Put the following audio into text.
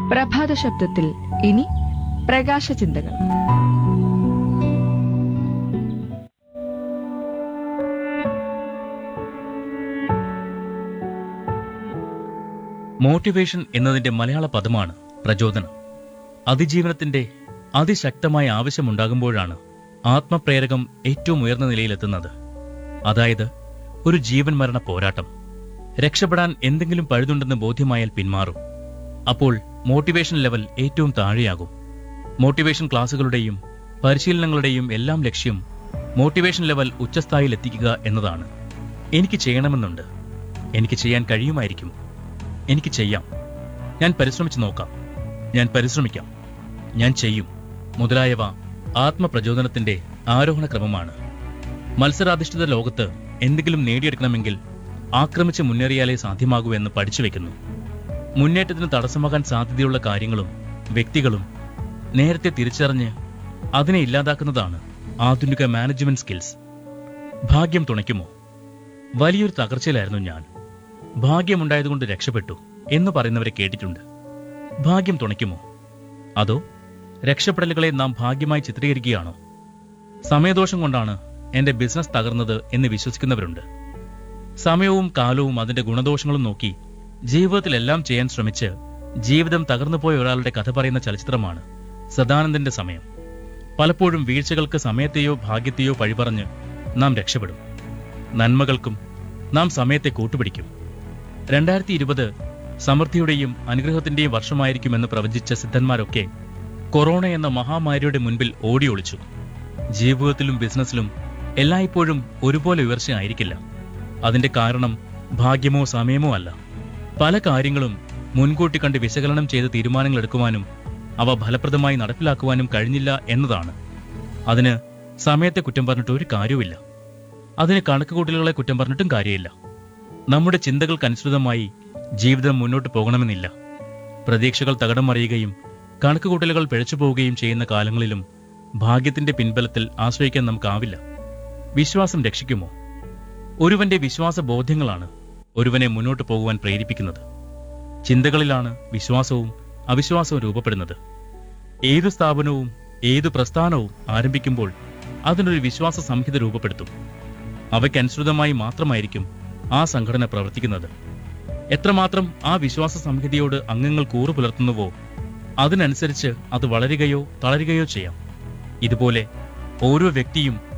പ്രഭാത ശബ്ദത്തിൽ ഇനി പ്രകാശ ചിന്തകൾ മോട്ടിവേഷൻ എന്നതിന്റെ മലയാള പദമാണ് പ്രചോദനം അതിജീവനത്തിന്റെ അതിശക്തമായ ആവശ്യമുണ്ടാകുമ്പോഴാണ് ആത്മപ്രേരകം ഏറ്റവും ഉയർന്ന നിലയിലെത്തുന്നത് അതായത് ഒരു ജീവൻ മരണ പോരാട്ടം രക്ഷപ്പെടാൻ എന്തെങ്കിലും പഴുതുണ്ടെന്ന് ബോധ്യമായാൽ പിന്മാറും അപ്പോൾ മോട്ടിവേഷൻ ലെവൽ ഏറ്റവും താഴെയാകും മോട്ടിവേഷൻ ക്ലാസുകളുടെയും പരിശീലനങ്ങളുടെയും എല്ലാം ലക്ഷ്യം മോട്ടിവേഷൻ ലെവൽ ഉച്ചസ്ഥായിയിൽ എത്തിക്കുക എന്നതാണ് എനിക്ക് ചെയ്യണമെന്നുണ്ട് എനിക്ക് ചെയ്യാൻ കഴിയുമായിരിക്കും എനിക്ക് ചെയ്യാം ഞാൻ പരിശ്രമിച്ചു നോക്കാം ഞാൻ പരിശ്രമിക്കാം ഞാൻ ചെയ്യും മുതലായവ ആത്മപ്രചോദനത്തിന്റെ ആരോഹണ ക്രമമാണ് മത്സരാധിഷ്ഠിത ലോകത്ത് എന്തെങ്കിലും നേടിയെടുക്കണമെങ്കിൽ ആക്രമിച്ച് മുന്നേറിയാലേ സാധ്യമാകൂ എന്ന് പഠിച്ചു വെക്കുന്നു മുന്നേറ്റത്തിന് തടസ്സമാകാൻ സാധ്യതയുള്ള കാര്യങ്ങളും വ്യക്തികളും നേരത്തെ തിരിച്ചറിഞ്ഞ് അതിനെ ഇല്ലാതാക്കുന്നതാണ് ആധുനിക മാനേജ്മെന്റ് സ്കിൽസ് ഭാഗ്യം തുണയ്ക്കുമോ വലിയൊരു തകർച്ചയിലായിരുന്നു ഞാൻ ഭാഗ്യമുണ്ടായതുകൊണ്ട് രക്ഷപ്പെട്ടു എന്ന് പറയുന്നവരെ കേട്ടിട്ടുണ്ട് ഭാഗ്യം തുണയ്ക്കുമോ അതോ രക്ഷപ്പെടലുകളെ നാം ഭാഗ്യമായി ചിത്രീകരിക്കുകയാണോ സമയദോഷം കൊണ്ടാണ് എന്റെ ബിസിനസ് തകർന്നത് എന്ന് വിശ്വസിക്കുന്നവരുണ്ട് സമയവും കാലവും അതിന്റെ ഗുണദോഷങ്ങളും നോക്കി ജീവിതത്തിലെല്ലാം ചെയ്യാൻ ശ്രമിച്ച് ജീവിതം തകർന്നുപോയ ഒരാളുടെ കഥ പറയുന്ന ചലച്ചിത്രമാണ് സദാനന്ദന്റെ സമയം പലപ്പോഴും വീഴ്ചകൾക്ക് സമയത്തെയോ ഭാഗ്യത്തെയോ പഴിപറഞ്ഞ് നാം രക്ഷപ്പെടും നന്മകൾക്കും നാം സമയത്തെ കൂട്ടുപിടിക്കും രണ്ടായിരത്തി ഇരുപത് സമൃദ്ധിയുടെയും അനുഗ്രഹത്തിന്റെയും വർഷമായിരിക്കുമെന്ന് പ്രവചിച്ച സിദ്ധന്മാരൊക്കെ കൊറോണ എന്ന മഹാമാരിയുടെ മുൻപിൽ ഓടിയൊളിച്ചു ജീവിതത്തിലും ബിസിനസ്സിലും എല്ലായ്പ്പോഴും ഒരുപോലെ ഉയർച്ചയായിരിക്കില്ല അതിന്റെ കാരണം ഭാഗ്യമോ സമയമോ അല്ല പല കാര്യങ്ങളും മുൻകൂട്ടി കണ്ട് വിശകലനം ചെയ്ത് തീരുമാനങ്ങൾ എടുക്കുവാനും അവ ഫലപ്രദമായി നടപ്പിലാക്കുവാനും കഴിഞ്ഞില്ല എന്നതാണ് അതിന് സമയത്തെ കുറ്റം പറഞ്ഞിട്ട് ഒരു കാര്യവുമില്ല അതിന് കണക്കുകൂട്ടലുകളെ കുറ്റം പറഞ്ഞിട്ടും കാര്യമില്ല നമ്മുടെ ചിന്തകൾക്കനുസൃതമായി ജീവിതം മുന്നോട്ട് പോകണമെന്നില്ല പ്രതീക്ഷകൾ തകടം മറിയുകയും കണക്കുകൂട്ടലുകൾ പിഴച്ചു പോവുകയും ചെയ്യുന്ന കാലങ്ങളിലും ഭാഗ്യത്തിന്റെ പിൻബലത്തിൽ ആശ്രയിക്കാൻ നമുക്കാവില്ല വിശ്വാസം രക്ഷിക്കുമോ ഒരുവന്റെ വിശ്വാസ ബോധ്യങ്ങളാണ് ഒരുവനെ മുന്നോട്ട് പോകുവാൻ പ്രേരിപ്പിക്കുന്നത് ചിന്തകളിലാണ് വിശ്വാസവും അവിശ്വാസവും രൂപപ്പെടുന്നത് ഏതു സ്ഥാപനവും ഏതു പ്രസ്ഥാനവും ആരംഭിക്കുമ്പോൾ അതിനൊരു വിശ്വാസ സംഹിത രൂപപ്പെടുത്തും അവയ്ക്കനുസൃതമായി മാത്രമായിരിക്കും ആ സംഘടന പ്രവർത്തിക്കുന്നത് എത്രമാത്രം ആ വിശ്വാസ സംഹിതയോട് അംഗങ്ങൾ കൂറു പുലർത്തുന്നുവോ അതിനനുസരിച്ച് അത് വളരുകയോ തളരുകയോ ചെയ്യാം ഇതുപോലെ ഓരോ വ്യക്തിയും